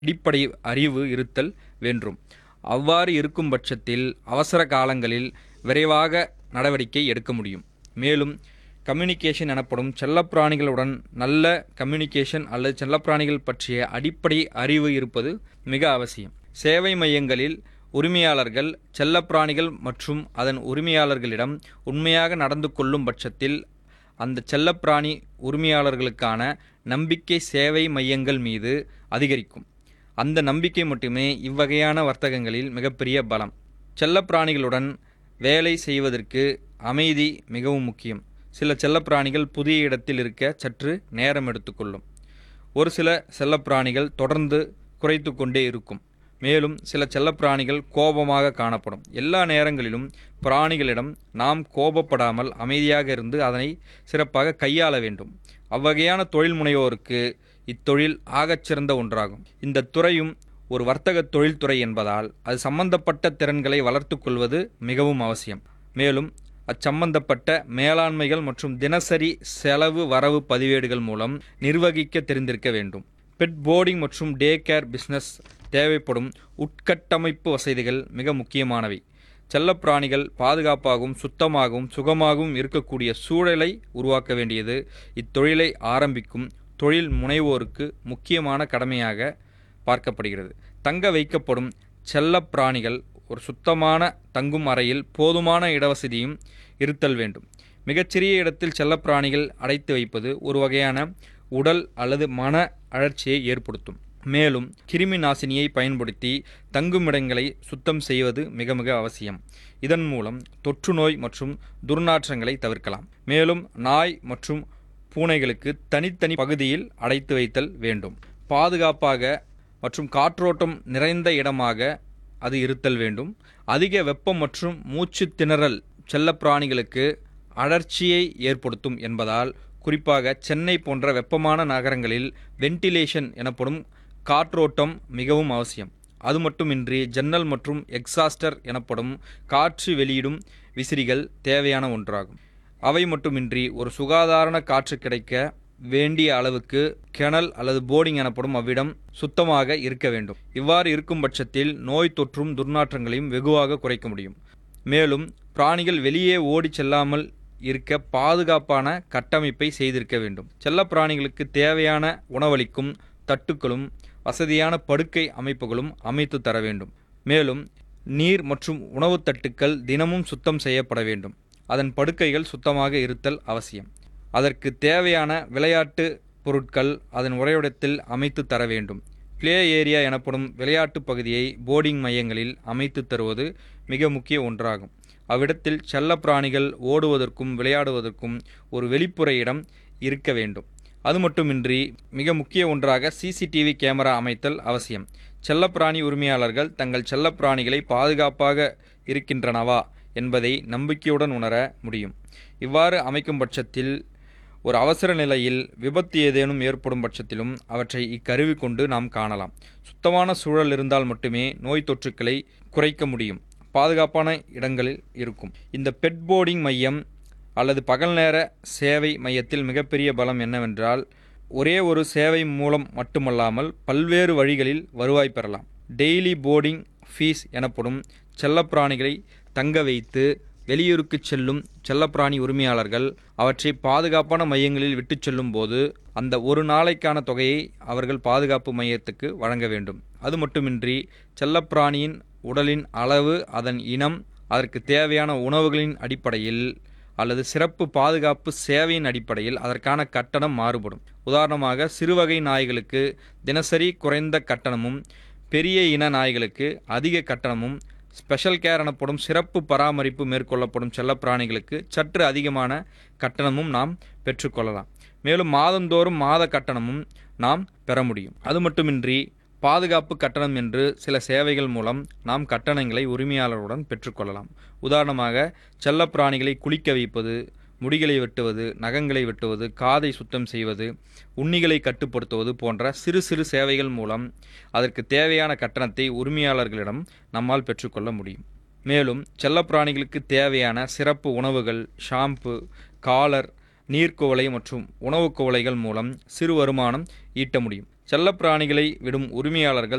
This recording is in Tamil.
அடிப்படை அறிவு இருத்தல் வேண்டும் அவ்வாறு இருக்கும் பட்சத்தில் அவசர காலங்களில் விரைவாக நடவடிக்கை எடுக்க முடியும் மேலும் கம்யூனிகேஷன் எனப்படும் செல்லப்பிராணிகளுடன் நல்ல கம்யூனிகேஷன் அல்லது செல்லப்பிராணிகள் பற்றிய அடிப்படை அறிவு இருப்பது மிக அவசியம் சேவை மையங்களில் உரிமையாளர்கள் செல்லப்பிராணிகள் மற்றும் அதன் உரிமையாளர்களிடம் உண்மையாக நடந்து கொள்ளும் பட்சத்தில் அந்த செல்லப்பிராணி உரிமையாளர்களுக்கான நம்பிக்கை சேவை மையங்கள் மீது அதிகரிக்கும் அந்த நம்பிக்கை மட்டுமே இவ்வகையான வர்த்தகங்களில் மிகப்பெரிய பலம் செல்லப்பிராணிகளுடன் வேலை செய்வதற்கு அமைதி மிகவும் முக்கியம் சில செல்லப்பிராணிகள் புதிய இடத்தில் இருக்க சற்று நேரம் எடுத்துக்கொள்ளும் ஒரு சில செல்லப்பிராணிகள் தொடர்ந்து குறைத்து கொண்டே இருக்கும் மேலும் சில செல்லப்பிராணிகள் கோபமாக காணப்படும் எல்லா நேரங்களிலும் பிராணிகளிடம் நாம் கோபப்படாமல் அமைதியாக இருந்து அதனை சிறப்பாக கையாள வேண்டும் அவ்வகையான தொழில் முனைவோருக்கு இத்தொழில் ஆகச்சிறந்த ஒன்றாகும் இந்த துறையும் ஒரு வர்த்தக தொழில்துறை என்பதால் அது சம்பந்தப்பட்ட திறன்களை வளர்த்து கொள்வது மிகவும் அவசியம் மேலும் அச்சம்பந்தப்பட்ட மேலாண்மைகள் மற்றும் தினசரி செலவு வரவு பதிவேடுகள் மூலம் நிர்வகிக்க தெரிந்திருக்க வேண்டும் பெட் போர்டிங் மற்றும் டே கேர் பிஸ்னஸ் தேவைப்படும் உட்கட்டமைப்பு வசதிகள் மிக முக்கியமானவை செல்லப்பிராணிகள் பாதுகாப்பாகவும் சுத்தமாகவும் சுகமாகவும் இருக்கக்கூடிய சூழலை உருவாக்க வேண்டியது இத்தொழிலை ஆரம்பிக்கும் தொழில் முனைவோருக்கு முக்கியமான கடமையாக பார்க்கப்படுகிறது தங்க வைக்கப்படும் செல்லப்பிராணிகள் ஒரு சுத்தமான தங்கும் அறையில் போதுமான இடவசதியும் இருத்தல் வேண்டும் மிகச்சிறிய இடத்தில் செல்லப்பிராணிகள் அடைத்து வைப்பது ஒரு வகையான உடல் அல்லது மன அழற்சியை ஏற்படுத்தும் மேலும் கிருமி நாசினியை பயன்படுத்தி தங்குமிடங்களை சுத்தம் செய்வது மிக மிக அவசியம் இதன் மூலம் தொற்று நோய் மற்றும் துர்நாற்றங்களை தவிர்க்கலாம் மேலும் நாய் மற்றும் பூனைகளுக்கு தனித்தனி பகுதியில் அடைத்து வைத்தல் வேண்டும் பாதுகாப்பாக மற்றும் காற்றோட்டம் நிறைந்த இடமாக அது இருத்தல் வேண்டும் அதிக வெப்பம் மற்றும் மூச்சு திணறல் செல்லப்பிராணிகளுக்கு அழற்சியை ஏற்படுத்தும் என்பதால் குறிப்பாக சென்னை போன்ற வெப்பமான நகரங்களில் வென்டிலேஷன் எனப்படும் காற்றோட்டம் மிகவும் அவசியம் அது மட்டுமின்றி ஜன்னல் மற்றும் எக்ஸாஸ்டர் எனப்படும் காற்று வெளியிடும் விசிறிகள் தேவையான ஒன்றாகும் அவை மட்டுமின்றி ஒரு சுகாதார காற்று கிடைக்க வேண்டிய அளவுக்கு கெனல் அல்லது போர்டிங் எனப்படும் அவ்விடம் சுத்தமாக இருக்க வேண்டும் இவ்வாறு இருக்கும் பட்சத்தில் நோய் தொற்றும் துர்நாற்றங்களையும் வெகுவாக குறைக்க முடியும் மேலும் பிராணிகள் வெளியே ஓடி செல்லாமல் இருக்க பாதுகாப்பான கட்டமைப்பை செய்திருக்க வேண்டும் செல்ல பிராணிகளுக்கு தேவையான உணவளிக்கும் தட்டுக்களும் வசதியான படுக்கை அமைப்புகளும் அமைத்து தர வேண்டும் மேலும் நீர் மற்றும் உணவு தட்டுக்கள் தினமும் சுத்தம் செய்யப்பட வேண்டும் அதன் படுக்கைகள் சுத்தமாக இருத்தல் அவசியம் அதற்கு தேவையான விளையாட்டு பொருட்கள் அதன் உறைவிடத்தில் அமைத்து தர வேண்டும் பிளே ஏரியா எனப்படும் விளையாட்டு பகுதியை போர்டிங் மையங்களில் அமைத்து தருவது மிக முக்கிய ஒன்றாகும் அவ்விடத்தில் செல்லப்பிராணிகள் ஓடுவதற்கும் விளையாடுவதற்கும் ஒரு வெளிப்புற இடம் இருக்க வேண்டும் அது மட்டுமின்றி மிக முக்கிய ஒன்றாக சிசிடிவி கேமரா அமைத்தல் அவசியம் செல்லப்பிராணி உரிமையாளர்கள் தங்கள் செல்லப்பிராணிகளை பாதுகாப்பாக இருக்கின்றனவா என்பதை நம்பிக்கையுடன் உணர முடியும் இவ்வாறு அமைக்கும் பட்சத்தில் ஒரு அவசர நிலையில் விபத்து ஏதேனும் ஏற்படும் பட்சத்திலும் அவற்றை இக்கருவி கொண்டு நாம் காணலாம் சுத்தமான சூழல் இருந்தால் மட்டுமே நோய் தொற்றுக்களை குறைக்க முடியும் பாதுகாப்பான இடங்களில் இருக்கும் இந்த பெட் போர்டிங் மையம் அல்லது பகல் நேர சேவை மையத்தில் மிகப்பெரிய பலம் என்னவென்றால் ஒரே ஒரு சேவை மூலம் மட்டுமல்லாமல் பல்வேறு வழிகளில் வருவாய் பெறலாம் டெய்லி போர்டிங் ஃபீஸ் எனப்படும் செல்லப்பிராணிகளை தங்க வைத்து வெளியூருக்கு செல்லும் செல்லப்பிராணி உரிமையாளர்கள் அவற்றை பாதுகாப்பான மையங்களில் விட்டு செல்லும் போது அந்த ஒரு நாளைக்கான தொகையை அவர்கள் பாதுகாப்பு மையத்துக்கு வழங்க வேண்டும் அது மட்டுமின்றி செல்லப்பிராணியின் உடலின் அளவு அதன் இனம் அதற்கு தேவையான உணவுகளின் அடிப்படையில் அல்லது சிறப்பு பாதுகாப்பு சேவையின் அடிப்படையில் அதற்கான கட்டணம் மாறுபடும் உதாரணமாக சிறுவகை நாய்களுக்கு தினசரி குறைந்த கட்டணமும் பெரிய இன நாய்களுக்கு அதிக கட்டணமும் ஸ்பெஷல் கேர் எனப்படும் சிறப்பு பராமரிப்பு மேற்கொள்ளப்படும் செல்லப்பிராணிகளுக்கு சற்று அதிகமான கட்டணமும் நாம் பெற்றுக்கொள்ளலாம் மேலும் மாதந்தோறும் மாத கட்டணமும் நாம் பெற முடியும் அது மட்டுமின்றி பாதுகாப்பு கட்டணம் என்று சில சேவைகள் மூலம் நாம் கட்டணங்களை உரிமையாளருடன் பெற்றுக்கொள்ளலாம் உதாரணமாக செல்லப்பிராணிகளை குளிக்க வைப்பது முடிகளை வெட்டுவது நகங்களை வெட்டுவது காதை சுத்தம் செய்வது உண்ணிகளை கட்டுப்படுத்துவது போன்ற சிறு சிறு சேவைகள் மூலம் அதற்கு தேவையான கட்டணத்தை உரிமையாளர்களிடம் நம்மால் பெற்றுக்கொள்ள முடியும் மேலும் செல்லப்பிராணிகளுக்கு தேவையான சிறப்பு உணவுகள் ஷாம்பு காலர் நீர்க்குவளை மற்றும் உணவுக் குவளைகள் மூலம் சிறு வருமானம் ஈட்ட முடியும் செல்லப்பிராணிகளை விடும் உரிமையாளர்கள்